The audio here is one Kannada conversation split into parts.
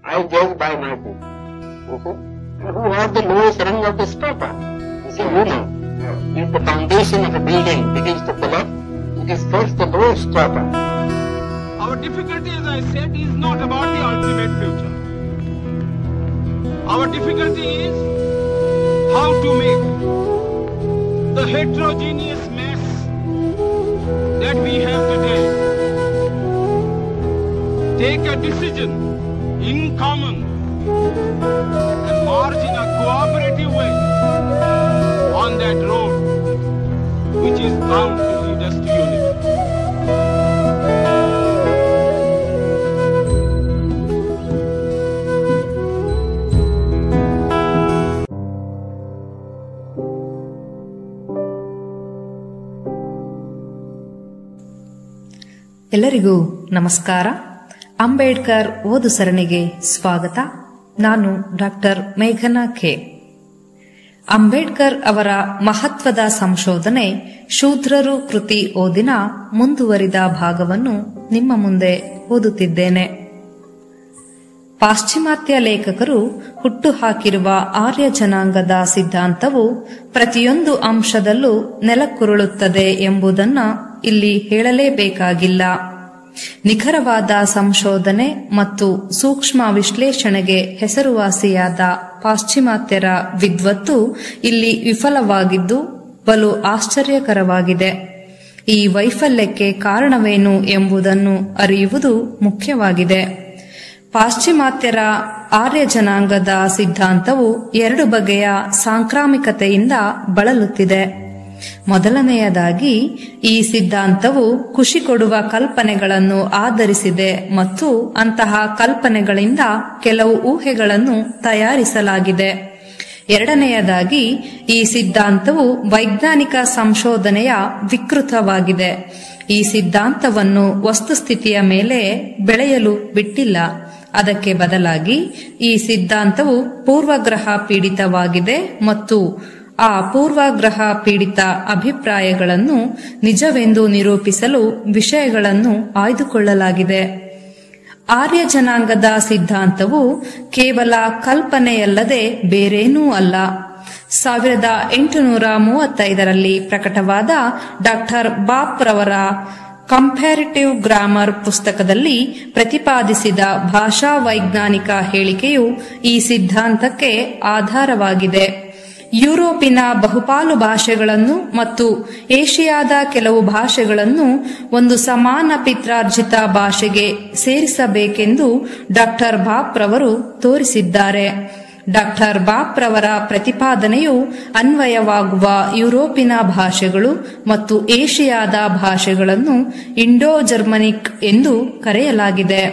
I judge by my book. You see? And Who has the lowest rung of this paper? You see, you know, if the foundation of a building begins to collapse, it is first the lowest paper. Our difficulty, as I said, is not about the ultimate future. Our difficulty is how to make the heterogeneous mess that we have today take a decision in common and march in a cooperative way on that road which is bound to lead us to unity. ಎಲ್ಲರಿಗೂ ನಮಸ್ಕಾರ ಅಂಬೇಡ್ಕರ್ ಓದು ಸರಣಿಗೆ ಸ್ವಾಗತ ನಾನು ಡಾಕ್ಟರ್ ಮೇಘನಾ ಕೆ ಅಂಬೇಡ್ಕರ್ ಅವರ ಮಹತ್ವದ ಸಂಶೋಧನೆ ಶೂದ್ರರು ಕೃತಿ ಓದಿನ ಮುಂದುವರಿದ ಭಾಗವನ್ನು ನಿಮ್ಮ ಮುಂದೆ ಓದುತ್ತಿದ್ದೇನೆ ಪಾಶ್ಚಿಮಾತ್ಯ ಲೇಖಕರು ಹುಟ್ಟುಹಾಕಿರುವ ಆರ್ಯ ಜನಾಂಗದ ಸಿದ್ಧಾಂತವು ಪ್ರತಿಯೊಂದು ಅಂಶದಲ್ಲೂ ನೆಲಕ್ಕುರುಳುತ್ತದೆ ಎಂಬುದನ್ನ ಇಲ್ಲಿ ಹೇಳಲೇಬೇಕಾಗಿಲ್ಲ ನಿಖರವಾದ ಸಂಶೋಧನೆ ಮತ್ತು ಸೂಕ್ಷ್ಮ ವಿಶ್ಲೇಷಣೆಗೆ ಹೆಸರುವಾಸಿಯಾದ ಪಾಶ್ಚಿಮಾತ್ಯರ ವಿದ್ವತ್ತು ಇಲ್ಲಿ ವಿಫಲವಾಗಿದ್ದು ಬಲು ಆಶ್ಚರ್ಯಕರವಾಗಿದೆ ಈ ವೈಫಲ್ಯಕ್ಕೆ ಕಾರಣವೇನು ಎಂಬುದನ್ನು ಅರಿಯುವುದು ಮುಖ್ಯವಾಗಿದೆ ಪಾಶ್ಚಿಮಾತ್ಯರ ಆರ್ಯ ಜನಾಂಗದ ಸಿದ್ಧಾಂತವು ಎರಡು ಬಗೆಯ ಸಾಂಕ್ರಾಮಿಕತೆಯಿಂದ ಬಳಲುತ್ತಿದೆ ಮೊದಲನೆಯದಾಗಿ ಈ ಸಿದ್ಧಾಂತವು ಖುಷಿ ಕೊಡುವ ಕಲ್ಪನೆಗಳನ್ನು ಆಧರಿಸಿದೆ ಮತ್ತು ಅಂತಹ ಕಲ್ಪನೆಗಳಿಂದ ಕೆಲವು ಊಹೆಗಳನ್ನು ತಯಾರಿಸಲಾಗಿದೆ ಎರಡನೆಯದಾಗಿ ಈ ಸಿದ್ಧಾಂತವು ವೈಜ್ಞಾನಿಕ ಸಂಶೋಧನೆಯ ವಿಕೃತವಾಗಿದೆ ಈ ಸಿದ್ಧಾಂತವನ್ನು ವಸ್ತುಸ್ಥಿತಿಯ ಮೇಲೆ ಬೆಳೆಯಲು ಬಿಟ್ಟಿಲ್ಲ ಅದಕ್ಕೆ ಬದಲಾಗಿ ಈ ಸಿದ್ಧಾಂತವು ಪೂರ್ವಗ್ರಹ ಪೀಡಿತವಾಗಿದೆ ಮತ್ತು ಆ ಪೂರ್ವಗ್ರಹ ಪೀಡಿತ ಅಭಿಪ್ರಾಯಗಳನ್ನು ನಿಜವೆಂದು ನಿರೂಪಿಸಲು ವಿಷಯಗಳನ್ನು ಆಯ್ದುಕೊಳ್ಳಲಾಗಿದೆ ಆರ್ಯ ಜನಾಂಗದ ಸಿದ್ಧಾಂತವು ಕೇವಲ ಕಲ್ಪನೆಯಲ್ಲದೆ ಬೇರೇನೂ ಅಲ್ಲ ಸಾವಿರದ ಎಂಟುನೂರ ಮೂವತ್ತೈದರಲ್ಲಿ ಪ್ರಕಟವಾದ ಡಾಕ್ಟರ್ ಬಾಪ್ ರವರ ಕಂಪ್ಯಾರಿಟಿವ್ ಗ್ರಾಮರ್ ಪುಸ್ತಕದಲ್ಲಿ ಪ್ರತಿಪಾದಿಸಿದ ಭಾಷಾ ವೈಜ್ಞಾನಿಕ ಹೇಳಿಕೆಯು ಈ ಸಿದ್ಧಾಂತಕ್ಕೆ ಆಧಾರವಾಗಿದೆ ಯುರೋಪಿನ ಬಹುಪಾಲು ಭಾಷೆಗಳನ್ನು ಮತ್ತು ಏಷಿಯಾದ ಕೆಲವು ಭಾಷೆಗಳನ್ನು ಒಂದು ಸಮಾನ ಪಿತ್ರಾರ್ಜಿತ ಭಾಷೆಗೆ ಸೇರಿಸಬೇಕೆಂದು ಡಾಕ್ಟರ್ ಬಾಪ್ ರವರು ತೋರಿಸಿದ್ದಾರೆ ಡಾಕ್ಟರ್ ಬಾಪ್ ರವರ ಪ್ರತಿಪಾದನೆಯು ಅನ್ವಯವಾಗುವ ಯುರೋಪಿನ ಭಾಷೆಗಳು ಮತ್ತು ಏಷಿಯಾದ ಭಾಷೆಗಳನ್ನು ಇಂಡೋ ಜರ್ಮನಿಕ್ ಎಂದು ಕರೆಯಲಾಗಿದೆ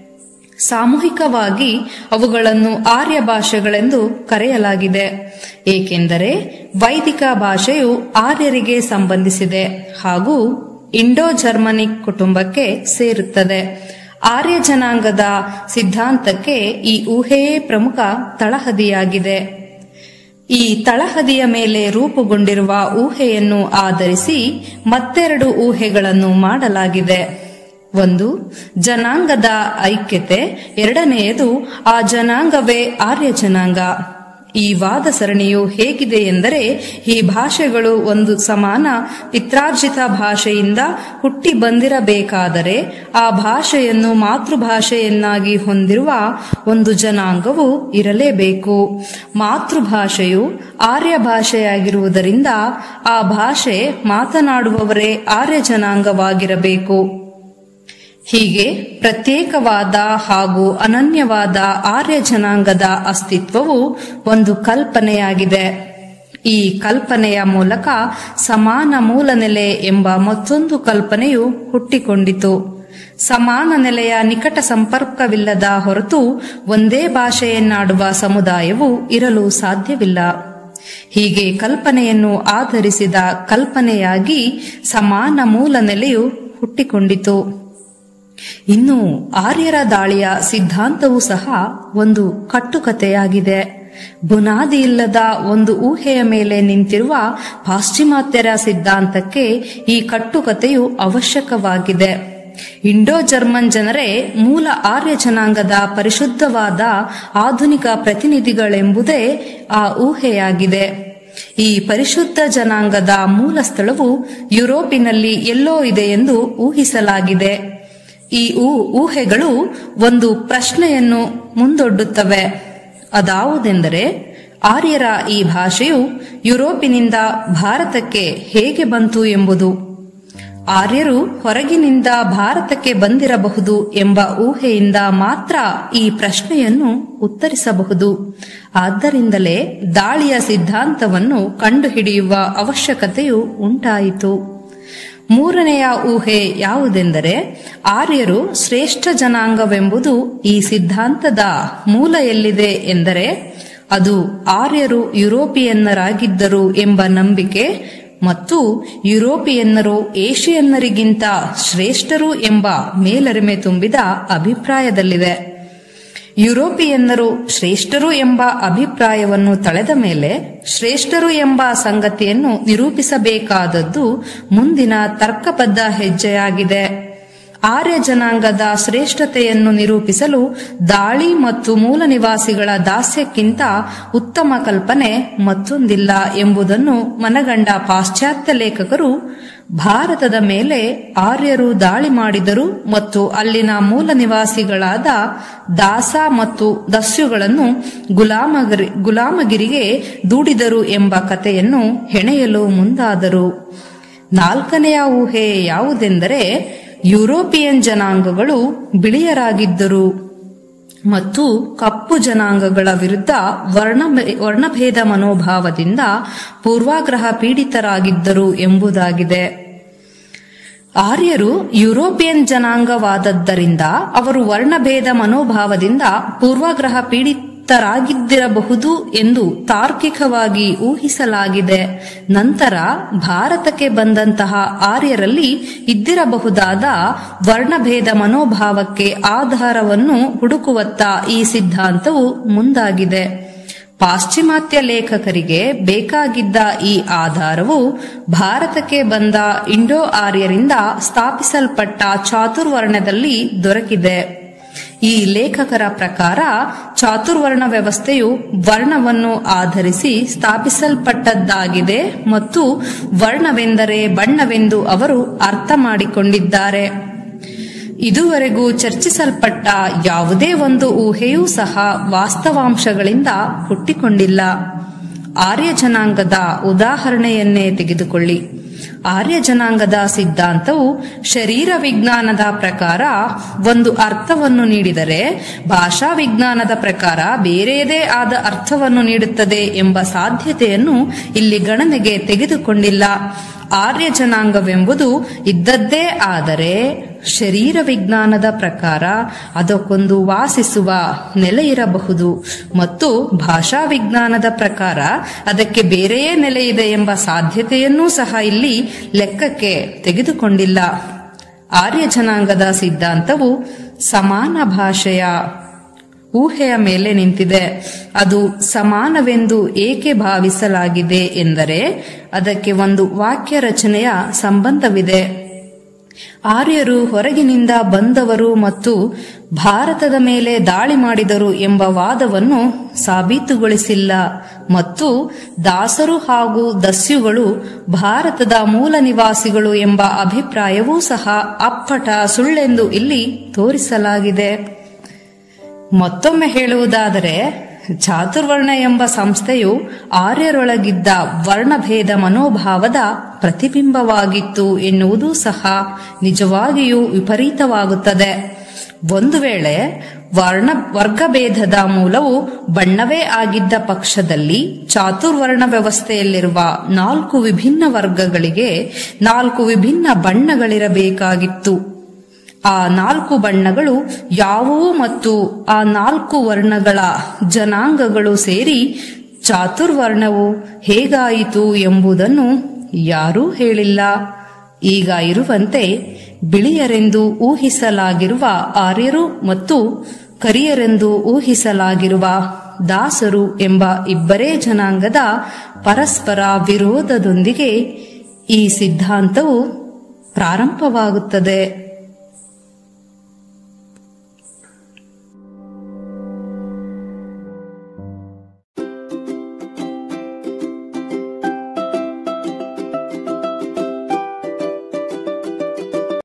ಸಾಮೂಹಿಕವಾಗಿ ಅವುಗಳನ್ನು ಆರ್ಯ ಭಾಷೆಗಳೆಂದು ಕರೆಯಲಾಗಿದೆ ಏಕೆಂದರೆ ವೈದಿಕ ಭಾಷೆಯು ಆರ್ಯರಿಗೆ ಸಂಬಂಧಿಸಿದೆ ಹಾಗೂ ಇಂಡೋ ಜರ್ಮನಿಕ್ ಕುಟುಂಬಕ್ಕೆ ಸೇರುತ್ತದೆ ಆರ್ಯ ಜನಾಂಗದ ಸಿದ್ಧಾಂತಕ್ಕೆ ಈ ಊಹೆಯೇ ಪ್ರಮುಖ ತಳಹದಿಯಾಗಿದೆ ಈ ತಳಹದಿಯ ಮೇಲೆ ರೂಪುಗೊಂಡಿರುವ ಊಹೆಯನ್ನು ಆಧರಿಸಿ ಮತ್ತೆರಡು ಊಹೆಗಳನ್ನು ಮಾಡಲಾಗಿದೆ ಒಂದು ಜನಾಂಗದ ಐಕ್ಯತೆ ಎರಡನೆಯದು ಆ ಜನಾಂಗವೇ ಆರ್ಯ ಜನಾಂಗ ಈ ವಾದ ಸರಣಿಯು ಹೇಗಿದೆ ಎಂದರೆ ಈ ಭಾಷೆಗಳು ಒಂದು ಸಮಾನ ಪಿತ್ರಾರ್ಜಿತ ಭಾಷೆಯಿಂದ ಹುಟ್ಟಿ ಬಂದಿರಬೇಕಾದರೆ ಆ ಭಾಷೆಯನ್ನು ಮಾತೃಭಾಷೆಯನ್ನಾಗಿ ಹೊಂದಿರುವ ಒಂದು ಜನಾಂಗವು ಇರಲೇಬೇಕು ಮಾತೃಭಾಷೆಯು ಆರ್ಯ ಭಾಷೆಯಾಗಿರುವುದರಿಂದ ಆ ಭಾಷೆ ಮಾತನಾಡುವವರೇ ಆರ್ಯ ಜನಾಂಗವಾಗಿರಬೇಕು ಹೀಗೆ ಪ್ರತ್ಯೇಕವಾದ ಹಾಗೂ ಅನನ್ಯವಾದ ಆರ್ಯ ಜನಾಂಗದ ಅಸ್ತಿತ್ವವು ಒಂದು ಕಲ್ಪನೆಯಾಗಿದೆ ಈ ಕಲ್ಪನೆಯ ಮೂಲಕ ಸಮಾನ ಮೂಲ ನೆಲೆ ಎಂಬ ಮತ್ತೊಂದು ಕಲ್ಪನೆಯು ಹುಟ್ಟಿಕೊಂಡಿತು ಸಮಾನ ನೆಲೆಯ ನಿಕಟ ಸಂಪರ್ಕವಿಲ್ಲದ ಹೊರತು ಒಂದೇ ಭಾಷೆಯನ್ನಾಡುವ ಸಮುದಾಯವು ಇರಲು ಸಾಧ್ಯವಿಲ್ಲ ಹೀಗೆ ಕಲ್ಪನೆಯನ್ನು ಆಧರಿಸಿದ ಕಲ್ಪನೆಯಾಗಿ ಸಮಾನ ಮೂಲ ನೆಲೆಯು ಹುಟ್ಟಿಕೊಂಡಿತು ಇನ್ನು ಆರ್ಯರ ದಾಳಿಯ ಸಿದ್ಧಾಂತವೂ ಸಹ ಒಂದು ಕಟ್ಟುಕತೆಯಾಗಿದೆ ಬುನಾದಿ ಇಲ್ಲದ ಒಂದು ಊಹೆಯ ಮೇಲೆ ನಿಂತಿರುವ ಪಾಶ್ಚಿಮಾತ್ಯರ ಸಿದ್ಧಾಂತಕ್ಕೆ ಈ ಕಟ್ಟುಕತೆಯು ಅವಶ್ಯಕವಾಗಿದೆ ಇಂಡೋ ಜರ್ಮನ್ ಜನರೇ ಮೂಲ ಆರ್ಯ ಜನಾಂಗದ ಪರಿಶುದ್ಧವಾದ ಆಧುನಿಕ ಪ್ರತಿನಿಧಿಗಳೆಂಬುದೇ ಆ ಊಹೆಯಾಗಿದೆ ಈ ಪರಿಶುದ್ಧ ಜನಾಂಗದ ಮೂಲ ಸ್ಥಳವು ಯುರೋಪಿನಲ್ಲಿ ಎಲ್ಲೋ ಇದೆ ಎಂದು ಊಹಿಸಲಾಗಿದೆ ಈ ಊ- ಊಹೆಗಳು ಒಂದು ಪ್ರಶ್ನೆಯನ್ನು ಮುಂದೊಡ್ಡುತ್ತವೆ ಅದಾವುದೆಂದರೆ ಆರ್ಯರ ಈ ಭಾಷೆಯು ಯುರೋಪಿನಿಂದ ಭಾರತಕ್ಕೆ ಹೇಗೆ ಬಂತು ಎಂಬುದು ಆರ್ಯರು ಹೊರಗಿನಿಂದ ಭಾರತಕ್ಕೆ ಬಂದಿರಬಹುದು ಎಂಬ ಊಹೆಯಿಂದ ಮಾತ್ರ ಈ ಪ್ರಶ್ನೆಯನ್ನು ಉತ್ತರಿಸಬಹುದು ಆದ್ದರಿಂದಲೇ ದಾಳಿಯ ಸಿದ್ಧಾಂತವನ್ನು ಕಂಡುಹಿಡಿಯುವ ಅವಶ್ಯಕತೆಯು ಉಂಟಾಯಿತು ಮೂರನೆಯ ಊಹೆ ಯಾವುದೆಂದರೆ ಆರ್ಯರು ಶ್ರೇಷ್ಠ ಜನಾಂಗವೆಂಬುದು ಈ ಸಿದ್ಧಾಂತದ ಮೂಲ ಎಲ್ಲಿದೆ ಎಂದರೆ ಅದು ಆರ್ಯರು ಯುರೋಪಿಯನ್ನರಾಗಿದ್ದರು ಎಂಬ ನಂಬಿಕೆ ಮತ್ತು ಯುರೋಪಿಯನ್ನರು ಏಷಿಯನ್ನರಿಗಿಂತ ಶ್ರೇಷ್ಠರು ಎಂಬ ಮೇಲರಿಮೆ ತುಂಬಿದ ಅಭಿಪ್ರಾಯದಲ್ಲಿದೆ ಯುರೋಪಿಯನ್ನರು ಶ್ರೇಷ್ಠರು ಎಂಬ ಅಭಿಪ್ರಾಯವನ್ನು ತಳೆದ ಮೇಲೆ ಶ್ರೇಷ್ಠರು ಎಂಬ ಸಂಗತಿಯನ್ನು ನಿರೂಪಿಸಬೇಕಾದದ್ದು ಮುಂದಿನ ತರ್ಕಬದ್ಧ ಹೆಜ್ಜೆಯಾಗಿದೆ ಆರ್ಯ ಜನಾಂಗದ ಶ್ರೇಷ್ಠತೆಯನ್ನು ನಿರೂಪಿಸಲು ದಾಳಿ ಮತ್ತು ಮೂಲ ನಿವಾಸಿಗಳ ದಾಸ್ಯಕ್ಕಿಂತ ಉತ್ತಮ ಕಲ್ಪನೆ ಮತ್ತೊಂದಿಲ್ಲ ಎಂಬುದನ್ನು ಮನಗಂಡ ಪಾಶ್ಚಾತ್ಯ ಲೇಖಕರು ಭಾರತದ ಮೇಲೆ ಆರ್ಯರು ದಾಳಿ ಮಾಡಿದರು ಮತ್ತು ಅಲ್ಲಿನ ಮೂಲ ನಿವಾಸಿಗಳಾದ ದಾಸ ಮತ್ತು ದಸ್ಯುಗಳನ್ನು ಗುಲಾಮಗಿರಿ ಗುಲಾಮಗಿರಿಗೆ ದೂಡಿದರು ಎಂಬ ಕಥೆಯನ್ನು ಹೆಣೆಯಲು ಮುಂದಾದರು ನಾಲ್ಕನೆಯ ಊಹೆ ಯಾವುದೆಂದರೆ ಯುರೋಪಿಯನ್ ಜನಾಂಗಗಳು ಬಿಳಿಯರಾಗಿದ್ದರು ಮತ್ತು ಕಪ್ಪು ಜನಾಂಗಗಳ ವಿರುದ್ಧ ವರ್ಣ ವರ್ಣಭೇದ ಮನೋಭಾವದಿಂದ ಪೂರ್ವಾಗ್ರಹ ಪೀಡಿತರಾಗಿದ್ದರು ಎಂಬುದಾಗಿದೆ ಆರ್ಯರು ಯುರೋಪಿಯನ್ ಜನಾಂಗವಾದದ್ದರಿಂದ ಅವರು ವರ್ಣಭೇದ ಮನೋಭಾವದಿಂದ ಪೂರ್ವಾಗ್ರಹ ಪೀಡಿತರಾಗಿದ್ದಿರಬಹುದು ಎಂದು ತಾರ್ಕಿಕವಾಗಿ ಊಹಿಸಲಾಗಿದೆ ನಂತರ ಭಾರತಕ್ಕೆ ಬಂದಂತಹ ಆರ್ಯರಲ್ಲಿ ಇದ್ದಿರಬಹುದಾದ ವರ್ಣಭೇದ ಮನೋಭಾವಕ್ಕೆ ಆಧಾರವನ್ನು ಹುಡುಕುವತ್ತ ಈ ಸಿದ್ಧಾಂತವು ಮುಂದಾಗಿದೆ ಪಾಶ್ಚಿಮಾತ್ಯ ಲೇಖಕರಿಗೆ ಬೇಕಾಗಿದ್ದ ಈ ಆಧಾರವು ಭಾರತಕ್ಕೆ ಬಂದ ಇಂಡೋ ಆರ್ಯರಿಂದ ಸ್ಥಾಪಿಸಲ್ಪಟ್ಟ ಚಾತುರ್ವರ್ಣದಲ್ಲಿ ದೊರಕಿದೆ ಈ ಲೇಖಕರ ಪ್ರಕಾರ ಚಾತುರ್ವರ್ಣ ವ್ಯವಸ್ಥೆಯು ವರ್ಣವನ್ನು ಆಧರಿಸಿ ಸ್ಥಾಪಿಸಲ್ಪಟ್ಟದ್ದಾಗಿದೆ ಮತ್ತು ವರ್ಣವೆಂದರೆ ಬಣ್ಣವೆಂದು ಅವರು ಅರ್ಥ ಮಾಡಿಕೊಂಡಿದ್ದಾರೆ ಇದುವರೆಗೂ ಚರ್ಚಿಸಲ್ಪಟ್ಟ ಯಾವುದೇ ಒಂದು ಊಹೆಯೂ ಸಹ ವಾಸ್ತವಾಂಶಗಳಿಂದ ಹುಟ್ಟಿಕೊಂಡಿಲ್ಲ ಆರ್ಯ ಜನಾಂಗದ ಉದಾಹರಣೆಯನ್ನೇ ತೆಗೆದುಕೊಳ್ಳಿ ಆರ್ಯ ಜನಾಂಗದ ಸಿದ್ಧಾಂತವು ಶರೀರ ವಿಜ್ಞಾನದ ಪ್ರಕಾರ ಒಂದು ಅರ್ಥವನ್ನು ನೀಡಿದರೆ ಭಾಷಾ ವಿಜ್ಞಾನದ ಪ್ರಕಾರ ಬೇರೆಯದೇ ಆದ ಅರ್ಥವನ್ನು ನೀಡುತ್ತದೆ ಎಂಬ ಸಾಧ್ಯತೆಯನ್ನು ಇಲ್ಲಿ ಗಣನೆಗೆ ತೆಗೆದುಕೊಂಡಿಲ್ಲ ಆರ್ಯ ಜನಾಂಗವೆಂಬುದು ಇದ್ದದ್ದೇ ಆದರೆ ಶರೀರ ವಿಜ್ಞಾನದ ಪ್ರಕಾರ ಅದಕ್ಕೊಂದು ವಾಸಿಸುವ ನೆಲೆ ಇರಬಹುದು ಮತ್ತು ಭಾಷಾ ವಿಜ್ಞಾನದ ಪ್ರಕಾರ ಅದಕ್ಕೆ ಬೇರೆಯೇ ನೆಲೆ ಇದೆ ಎಂಬ ಸಾಧ್ಯತೆಯನ್ನೂ ಸಹ ಇಲ್ಲಿ ಲೆಕ್ಕಕ್ಕೆ ತೆಗೆದುಕೊಂಡಿಲ್ಲ ಆರ್ಯ ಜನಾಂಗದ ಸಿದ್ಧಾಂತವು ಸಮಾನ ಭಾಷೆಯ ಊಹೆಯ ಮೇಲೆ ನಿಂತಿದೆ ಅದು ಸಮಾನವೆಂದು ಏಕೆ ಭಾವಿಸಲಾಗಿದೆ ಎಂದರೆ ಅದಕ್ಕೆ ಒಂದು ವಾಕ್ಯ ರಚನೆಯ ಸಂಬಂಧವಿದೆ ಆರ್ಯರು ಹೊರಗಿನಿಂದ ಬಂದವರು ಮತ್ತು ಭಾರತದ ಮೇಲೆ ದಾಳಿ ಮಾಡಿದರು ಎಂಬ ವಾದವನ್ನು ಸಾಬೀತುಗೊಳಿಸಿಲ್ಲ ಮತ್ತು ದಾಸರು ಹಾಗೂ ದಸ್ಯುಗಳು ಭಾರತದ ಮೂಲ ನಿವಾಸಿಗಳು ಎಂಬ ಅಭಿಪ್ರಾಯವೂ ಸಹ ಅಪ್ಪಟ ಸುಳ್ಳೆಂದು ಇಲ್ಲಿ ತೋರಿಸಲಾಗಿದೆ ಮತ್ತೊಮ್ಮೆ ಹೇಳುವುದಾದರೆ ಚಾತುರ್ವರ್ಣ ಎಂಬ ಸಂಸ್ಥೆಯು ಆರ್ಯರೊಳಗಿದ್ದ ವರ್ಣಭೇದ ಮನೋಭಾವದ ಪ್ರತಿಬಿಂಬವಾಗಿತ್ತು ಎನ್ನುವುದೂ ಸಹ ನಿಜವಾಗಿಯೂ ವಿಪರೀತವಾಗುತ್ತದೆ ಒಂದು ವೇಳೆ ವರ್ಣ ವರ್ಗಭೇದದ ಮೂಲವು ಬಣ್ಣವೇ ಆಗಿದ್ದ ಪಕ್ಷದಲ್ಲಿ ಚಾತುರ್ವರ್ಣ ವ್ಯವಸ್ಥೆಯಲ್ಲಿರುವ ನಾಲ್ಕು ವಿಭಿನ್ನ ವರ್ಗಗಳಿಗೆ ನಾಲ್ಕು ವಿಭಿನ್ನ ಬಣ್ಣಗಳಿರಬೇಕಾಗಿತ್ತು ಆ ನಾಲ್ಕು ಬಣ್ಣಗಳು ಯಾವುವು ಮತ್ತು ಆ ನಾಲ್ಕು ವರ್ಣಗಳ ಜನಾಂಗಗಳು ಸೇರಿ ಚಾತುರ್ವರ್ಣವು ಹೇಗಾಯಿತು ಎಂಬುದನ್ನು ಯಾರೂ ಹೇಳಿಲ್ಲ ಈಗ ಇರುವಂತೆ ಬಿಳಿಯರೆಂದು ಊಹಿಸಲಾಗಿರುವ ಆರ್ಯರು ಮತ್ತು ಕರಿಯರೆಂದು ಊಹಿಸಲಾಗಿರುವ ದಾಸರು ಎಂಬ ಇಬ್ಬರೇ ಜನಾಂಗದ ಪರಸ್ಪರ ವಿರೋಧದೊಂದಿಗೆ ಈ ಸಿದ್ಧಾಂತವು ಪ್ರಾರಂಭವಾಗುತ್ತದೆ